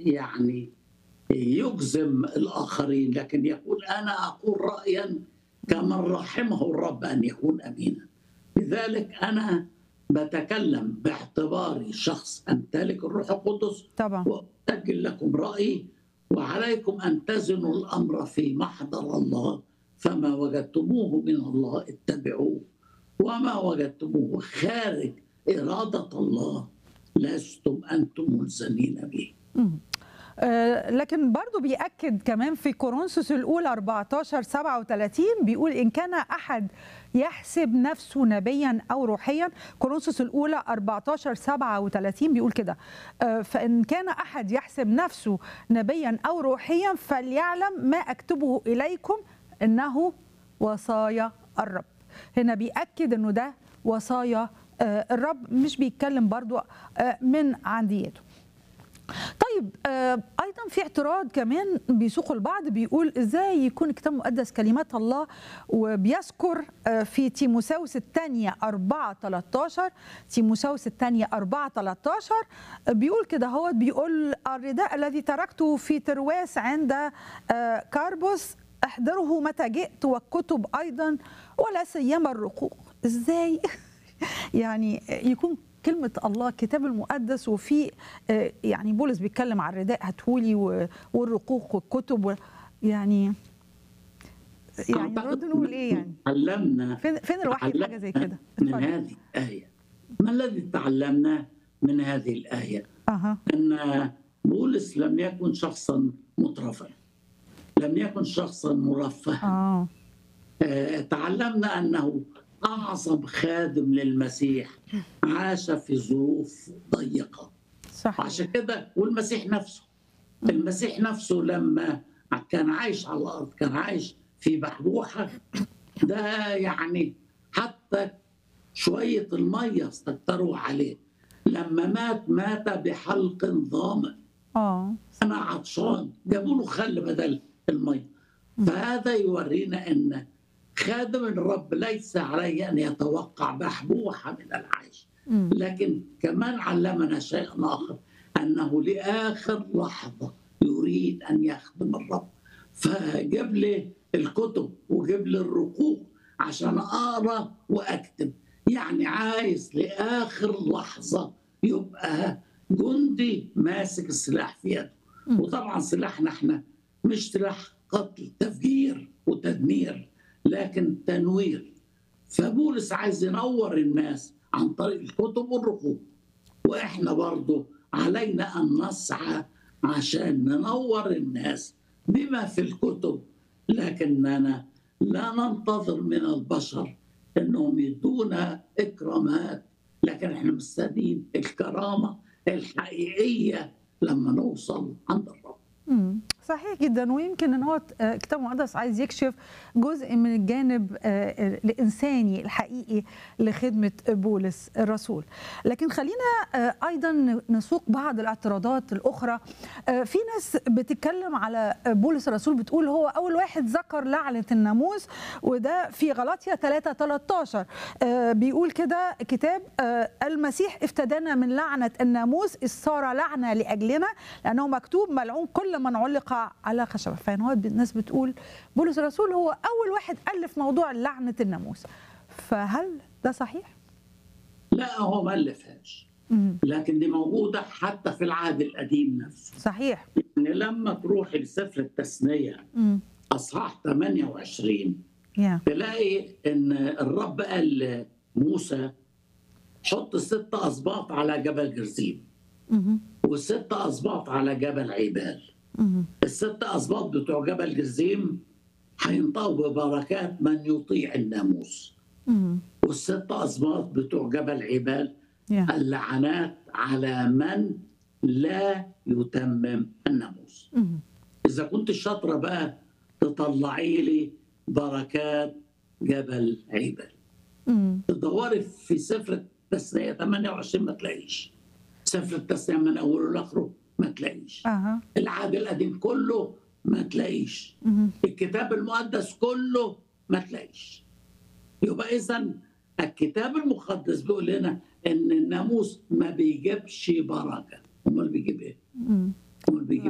يعني يجزم الاخرين لكن يقول انا اقول رايا كمن رحمه الرب ان يكون امينا لذلك انا بتكلم باعتباري شخص امتلك الروح القدس طبعا وأسجل لكم رأيي وعليكم أن تزنوا الأمر في محضر الله فما وجدتموه من الله اتبعوه وما وجدتموه خارج إرادة الله لستم أنتم ملزمين به مم. آه، لكن برضو بيأكد كمان في كورنثوس الأولى 14 37 بيقول إن كان أحد يحسب نفسه نبيا أو روحيا كورنثوس الأولى 14 37 بيقول كده آه، فإن كان أحد يحسب نفسه نبيا أو روحيا فليعلم ما أكتبه إليكم إنه وصايا الرب هنا بيأكد إنه ده وصايا آه، الرب مش بيتكلم برضو آه، من عنديته طيب آه، ايضا في اعتراض كمان بيسوقه البعض بيقول ازاي يكون الكتاب المقدس كلمات الله وبيذكر آه، في تيموساوس الثانيه 4 13 تيموساوس الثانيه 4 13 بيقول كده هو بيقول الرداء الذي تركته في ترواس عند آه، كاربوس احضره متى جئت والكتب ايضا ولا سيما الرقوق ازاي يعني يكون كلمة الله الكتاب المقدس وفي آه، يعني بولس بيتكلم عن الرداء هاتهولي و- والرقوق والكتب و- يعني يعني أعتقد نرد نقول ايه يعني تعلمنا فين فين الوحي في حاجة زي كده من اتفضل. هذه الآية ما الذي تعلمناه من هذه الآية اها أن بولس لم يكن شخصا مترفا لم يكن شخصا مرفها اه آه، تعلمنا انه اعظم خادم للمسيح عاش في ظروف ضيقه صح وعشان كده والمسيح نفسه المسيح نفسه لما كان عايش على الارض كان عايش في بحبوحه ده يعني حتى شويه الميه استكتروا عليه لما مات مات بحلق ظامئ اه انا عطشان جابوا له خل بدل الميه فهذا يورينا ان خادم الرب ليس عليه ان يتوقع بحبوحه من العيش مم. لكن كمان علمنا شيئا اخر انه لاخر لحظه يريد ان يخدم الرب فجاب لي الكتب وجاب لي الرقوق عشان اقرا واكتب يعني عايز لاخر لحظه يبقى جندي ماسك السلاح في يده مم. وطبعا سلاحنا احنا مش سلاح قتل تفجير وتدمير لكن تنوير فبولس عايز ينور الناس عن طريق الكتب والرقوق واحنا برضو علينا ان نسعى عشان ننور الناس بما في الكتب لكننا لا ننتظر من البشر انهم يدونا اكرامات لكن احنا مستنيين الكرامه الحقيقيه لما نوصل عند الرب مم. صحيح جدا ويمكن ان هو آه، الكتاب المقدس عايز يكشف جزء من الجانب آه، الانساني الحقيقي لخدمه بولس الرسول لكن خلينا آه، ايضا نسوق بعض الاعتراضات الاخرى آه، في ناس بتتكلم على بولس الرسول بتقول هو اول واحد ذكر لعنه الناموس وده في غلاطيا 3 13 آه، بيقول كده كتاب آه، المسيح افتدانا من لعنه الناموس اذ صار لعنه لاجلنا لانه مكتوب ملعون كل من علق على خشبه فان هو الناس بتقول بولس الرسول هو اول واحد الف موضوع لعنه الناموس فهل ده صحيح؟ لا هو ما الفهاش مم. لكن دي موجوده حتى في العهد القديم نفسه صحيح يعني لما تروح لسفر التثنيه مم. اصحاح 28 يا تلاقي ان الرب قال لموسى حط ست اسباط على جبل جرزيم مهم. وست اسباط على جبل عبال مهم. الست اسباط بتوع جبل جرزيم هينطقوا ببركات من يطيع الناموس مهم. والست اسباط بتوع جبل عبال يا اللعنات على من لا يتمم الناموس مهم. اذا كنت شاطره بقى تطلعي لي بركات جبل عبال مم. تدوري في سفر التثنيه 28 ما تلاقيش سفر التثنيه من اوله لاخره ما تلاقيش اها العهد القديم كله ما تلاقيش مهم. الكتاب المقدس كله ما تلاقيش يبقى اذا الكتاب المقدس بيقول لنا ان الناموس ما بيجيبش بركه امال بيجيب ايه مم. أمال بيجي